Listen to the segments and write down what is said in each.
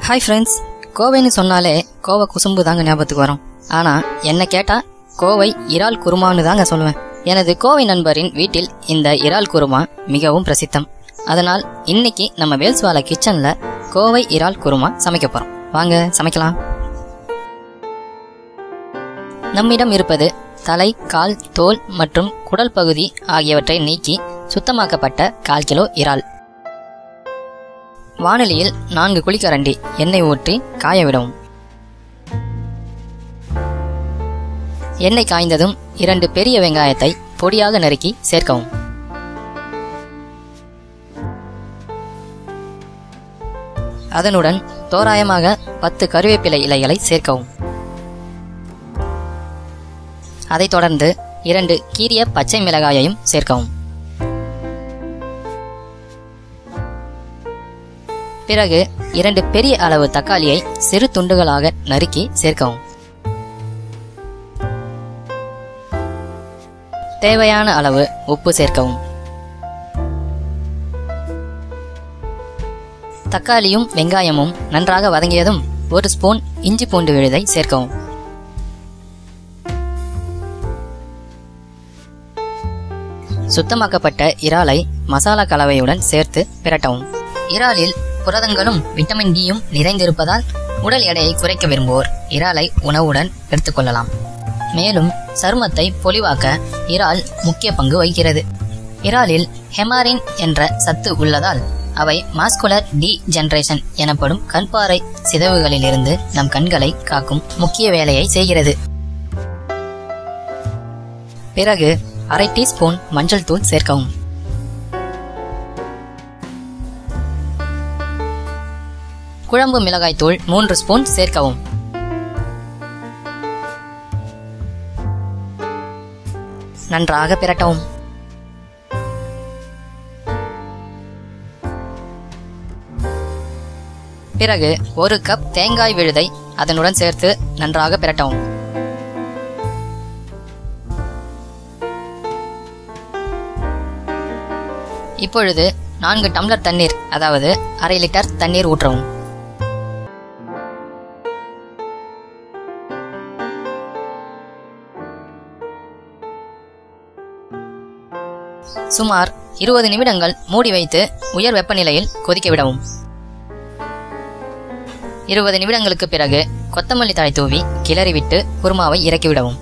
hi friends கோவைன்னு சொன்னாலே கோவை குசும்பு தாங்க ஞாபகத்துக்கு வரும் ஆனா என்ன கேட்டா கோவை இறால் குருமான்னு தாங்க சொல்லுவேன் எனது கோவை நண்பரின் வீட்டில் இந்த இறால் குருமா மிகவும் பிரசித்தம் அதனால் இன்னைக்கு நம்ம வேல்ஸ்வாலா கிச்சன்ல கோவை இறால் குருமா சமைக்க போறோம் வாங்க சமைக்கலாம் நம்மிடம் இருப்பது தலை கால் தோல் மற்றும் குடல் பகுதி ஆகியவற்றை நீக்கி சுத்தமாக்கப்பட்ட கால் கிலோ இறால் வாணலியில் நான்கு குழிக்கரண்டி எண்ணெய் ஊற்றி காய விடவும் எண்ணெய் காய்ந்ததும் இரண்டு பெரிய வெங்காயத்தை பொடியாக நறுக்கி சேர்க்கவும் அதனுடன் தோராயமாக பத்து கருவேப்பிலை இலைகளை சேர்க்கவும் அதைத் தொடர்ந்து இரண்டு கீரிய பச்சை மிளகாயையும் சேர்க்கவும் பிறகு இரண்டு பெரிய அளவு தக்காளியை சிறு துண்டுகளாக நறுக்கி சேர்க்கவும் தேவையான அளவு உப்பு சேர்க்கவும் தக்காளியும் வெங்காயமும் நன்றாக வதங்கியதும் ஒரு ஸ்பூன் இஞ்சி பூண்டு விழுதை சேர்க்கவும் சுத்தமாக்கப்பட்ட இறாலை மசாலா கலவையுடன் சேர்த்து பிரட்டவும் இறாலில் புரதங்களும் விட்டமின் டியும் நிறைந்திருப்பதால் உடல் எடையை குறைக்க விரும்புவோர் இறாலை உணவுடன் எடுத்துக்கொள்ளலாம் மேலும் சருமத்தை பொலிவாக்க இறால் முக்கிய பங்கு வகிக்கிறது இறாலில் ஹெமாரின் என்ற சத்து உள்ளதால் அவை மாஸ்குலர் டி ஜெனரேஷன் எனப்படும் கண்பாறை சிதைவுகளிலிருந்து நம் கண்களை காக்கும் முக்கிய வேலையை செய்கிறது பிறகு அரை டீஸ்பூன் மஞ்சள் தூள் சேர்க்கவும் குழம்பு மிளகாய் தூள் மூன்று ஸ்பூன் சேர்க்கவும் நன்றாக பிரட்டவும் பிறகு ஒரு கப் தேங்காய் விழுதை அதனுடன் சேர்த்து நன்றாக பிரட்டவும் இப்பொழுது நான்கு டம்ளர் தண்ணீர் அதாவது அரை லிட்டர் தண்ணீர் ஊற்றவும் சுமார் இருபது நிமிடங்கள் மூடி வைத்து உயர் வெப்பநிலையில் கொதிக்க விடவும் இருபது நிமிடங்களுக்கு பிறகு கொத்தமல்லி தழை தூவி கிளறிவிட்டு குருமாவை இறக்கிவிடவும்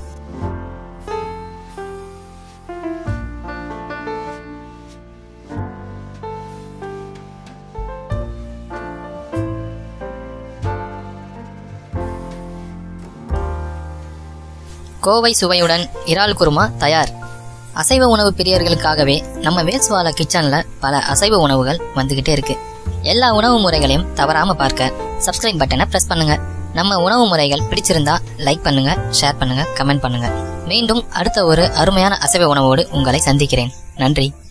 கோவை சுவையுடன் இறால் குருமா தயார் அசைவ உணவு பிரியர்களுக்காகவே நம்ம வேல்ஸ்வாலா கிச்சன்ல பல அசைவ உணவுகள் வந்துகிட்டே இருக்கு எல்லா உணவு முறைகளையும் தவறாம பார்க்க சப்ஸ்கிரைப் பட்டனை பிரஸ் பண்ணுங்க நம்ம உணவு முறைகள் பிடிச்சிருந்தா லைக் பண்ணுங்க ஷேர் பண்ணுங்க கமெண்ட் பண்ணுங்க மீண்டும் அடுத்த ஒரு அருமையான அசைவ உணவோடு உங்களை சந்திக்கிறேன் நன்றி